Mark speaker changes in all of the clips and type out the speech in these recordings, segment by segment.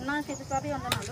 Speaker 1: నా చేతికాపి వందనాలు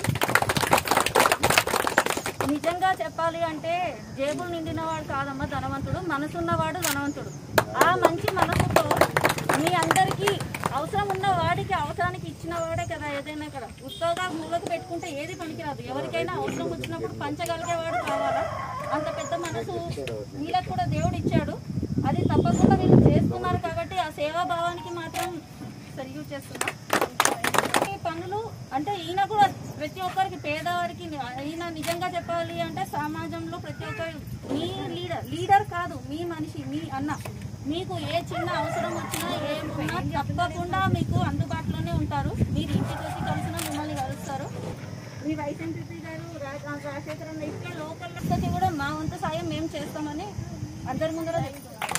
Speaker 1: నిజంగా చెప్పాలి అంటే జేబులు నిండినవాడు కాదమ్మా ధనవంతుడు మనసున్నవాడు ధనవంతుడు ఆ మంచి మనసుతో మీ అందరికీ అవసరం ఉన్న వాడికి అవసరానికి ఇచ్చిన వాడే కదా ఏదైనా కదా ఉత్తగా మూలకు పెట్టుకుంటే ఏది పనికిరాదు ఎవరికైనా అవసరం వచ్చినప్పుడు పంచగలిగేవాడు కావాలా అంత పెద్ద మనసు వీళ్ళకి కూడా దేవుడు ఇచ్చాడు అది తప్పకుండా వీళ్ళు చేస్తున్నారు కాబట్టి ఆ సేవా భావానికి మాత్రం సరిగ్గా చేస్తున్నా ఈ పనులు అంటే ఈయన కూడా ప్రతి ఒక్కరికి పేదవారికి ఈయన నిజంగా చెప్పాలి అంటే సమాజంలో ప్రతి ఒక్కరు మీ లీడర్ లీడర్ కాదు మీ మనిషి మీ అన్న మీకు ఏ చిన్న అవసరం వచ్చినా ఏమున్నా తప్పకుండా మీకు అందుబాటులోనే ఉంటారు మీరు ఇంటికి వచ్చి కలిసినా మిమ్మల్ని కలుస్తారు మీ వైస్ ఎంపీ గారు రా- రాజశేఖర్ అన్న ఇక్కడ లోకల్ కూడా మా వంతు సాయం మేము చేస్తామని అందరి ముందర చెప్తున్నాం